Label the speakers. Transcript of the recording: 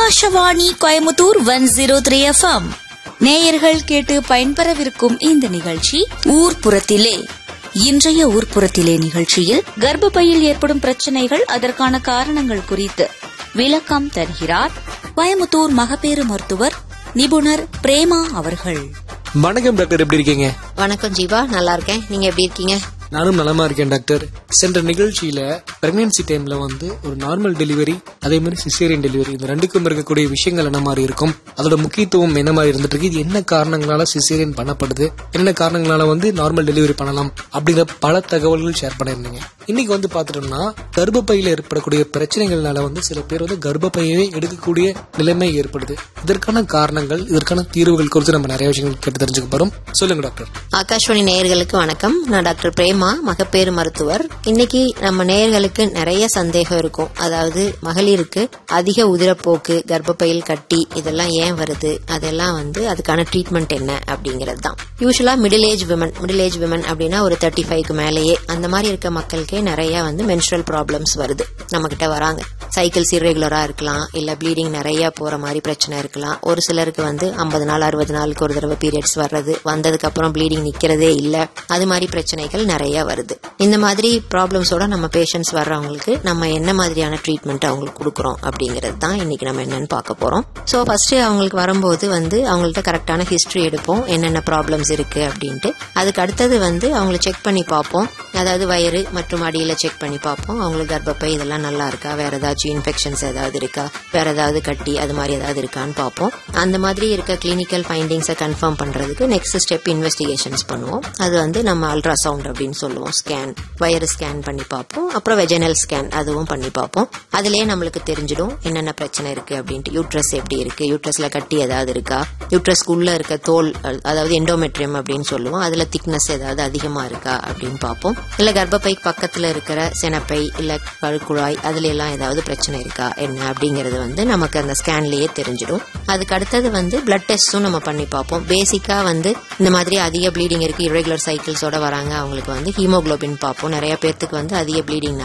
Speaker 1: Akashvani Coimbatore one zero three FM நேயர்கள் கேட்டு பயன்பெறவிருக்கும் இந்த நிகழ்ச்சி ஊர்ப்புறத்திலே இன்றைய ஊர்ப்புறத்திலே நிகழ்ச்சியில் கர்ப்பப்பையில் ஏற்படும் பிரச்சனைகள் அதற்கான காரணங்கள் குறித்து விளக்கம் தருகிறார் கோயமுத்தூர் மகப்பேறு மருத்துவர் நிபுணர் பிரேமா அவர்கள்
Speaker 2: வணக்கம் டாக்டர் எப்படி இருக்கீங்க
Speaker 3: வணக்கம் ஜீவா நல்லா இருக்கேன் நீங்க எப்படி இருக்கீங்க
Speaker 2: நானும் நலமா இருக்கேன் டாக்டர் சென்ற நிகழ்ச்சியில பிரெக்னன்சி டைம்ல வந்து ஒரு நார்மல் டெலிவரி அதே மாதிரி சிசேரியன் டெலிவரி இந்த ரெண்டுக்கும் இருக்கக்கூடிய விஷயங்கள் என்ன மாதிரி இருக்கும் அதோட முக்கியத்துவம் என்ன மாதிரி இருந்துட்டு இருக்கு இது என்ன காரணங்களால சிசேரியன் பண்ணப்படுது என்ன காரணங்களால வந்து நார்மல் டெலிவரி பண்ணலாம் அப்படிங்கிற பல தகவல்கள் ஷேர் பண்ணியிருந்தீங்க இன்னைக்கு வந்து பாத்துட்டோம்னா கர்ப்பப்பையில ஏற்படக்கூடிய பிரச்சனைகள்னால வந்து சில பேர் வந்து கர்ப்பப்பையவே எடுக்கக்கூடிய நிலைமை ஏற்படுது இதற்கான காரணங்கள் இதற்கான தீர்வுகள் குறித்து நம்ம நிறைய விஷயங்கள் கேட்டு தெரிஞ்சுக்க போறோம் சொல்லுங்க டாக்டர்
Speaker 3: ஆகாஷ்வாணி நேயர்களுக்கு வணக்கம் நான் டாக்டர் பிரேமா மகப்பேறு மருத்துவர் இன்னைக்கு நம்ம நேயர்களுக்கு நிறைய சந்தேகம் இருக்கும் அதாவது மகளிருக்கு அதிக உதிரப்போக்கு கர்ப்பப்பையில் கட்டி இதெல்லாம் ஏன் வருது அதெல்லாம் வந்து அதுக்கான ட்ரீட்மெண்ட் என்ன அப்படிங்கிறது தான் யூஸ்வலா middle age women middle age women அப்படின்னா ஒரு தேர்ட்டி ஃபைவ்க்கு மேலேயே அந்த மாதிரி இருக்க மக்களுக்கே நிறைய வந்து மென்ஸ்ட்ரல் ப்ராப்ளம்ஸ் வருது நம்ம கிட்ட வராங்க சைக்கிள்ஸ் இர்ரெகுலரா இருக்கலாம் இல்ல ப்ளீடிங் நிறைய போற மாதிரி பிரச்சனை இருக்கலாம் ஒரு சிலருக்கு வந்து ஐம்பது நாள் அறுபது நாளுக்கு ஒரு தடவை பீரியட்ஸ் வர்றது வந்ததுக்கு அப்புறம் ப்ளீடிங் நிக்கிறதே இல்ல அது மாதிரி பிரச்சனைகள் நிறைய வருது இந்த மாதிரி ப்ராப்ளம்ஸோட நம்ம பேஷண்ட்ஸ் வர்றவங்களுக்கு நம்ம என்ன மாதிரியான ட்ரீட்மெண்ட் அவங்களுக்கு கொடுக்குறோம் அப்படிங்கிறது தான் இன்னைக்கு நம்ம என்னன்னு பார்க்க போறோம் ஸோ ஃபர்ஸ்ட் அவங்களுக்கு வரும்போது வந்து அவங்கள்ட்ட கரெக்டான ஹிஸ்டரி எடுப்போம் என்னென்ன ப்ராப்ளம்ஸ் இருக்கு அப்படின்ட்டு அதுக்கு அடுத்தது வந்து அவங்கள செக் பண்ணி பார்ப்போம் அதாவது வயிறு மற்றும் அடியில செக் பண்ணி பார்ப்போம் அவங்களுக்கு கர்ப்பப்பை இதெல்லாம் நல்லா இருக்கா வேற ஏதாச்சும் இன்ஃபெக்ஷன்ஸ் ஏதாவது இருக்கா வேற ஏதாவது கட்டி அது மாதிரி ஏதாவது இருக்கான்னு பார்ப்போம் அந்த மாதிரி இருக்க கிளினிக்கல் ஃபைண்டிங்ஸை கன்ஃபார்ம் பண்றதுக்கு நெக்ஸ்ட் ஸ்டெப் இன்வெஸ்டிகேஷன்ஸ் பண்ணுவோம் அது வந்து நம்ம அல்ட்ராசவுண்ட் அப்படின்னு சொல்லுவோம் ஸ்கேன் வயிறு ஸ்கேன் பண்ணி பார்ப்போம் அப்புறம் வெஜனல் ஸ்கேன் அதுவும் பண்ணி பார்ப்போம் அதுலயே நம்மளுக்கு தெரிஞ்சிடும் என்னென்ன பிரச்சனை இருக்கு அப்படின்ட்டு யூட்ரஸ் எப்படி இருக்கு யூட்ரஸ்ல கட்டி ஏதாவது இருக்கா யூட்ரஸ்க்குள்ள இருக்க தோல் அதாவது எண்டோமெட்ரியம் அப்படின்னு சொல்லுவோம் அதுல திக்னஸ் ஏதாவது அதிகமா இருக்கா அப்படின்னு பார்ப்போம் இல்ல கர்ப்பப்பை பக்கத்துல இருக்கிற சினப்பை இல்ல கழுக்குழாய் அதுல எல்லாம் ஏதாவது பிரச்சனை இருக்கா என்ன அப்படிங்கறது வந்து நமக்கு அந்த ஸ்கேன்லயே தெரிஞ்சிடும் அதுக்கு அடுத்தது வந்து பிளட் டெஸ்டும் நம்ம பண்ணி பார்ப்போம் பேசிக்கா வந்து இந்த மாதிரி அதிக ப்ளீடிங் இருக்கு irregular சைக்கிள்ஸோட வராங்க அவங்களுக்கு வந்து ஹீமோகுளோபின் பார்ப்போம் நிறைய பேர்த்துக்கு வந்து அதிக ப்ளீடிங்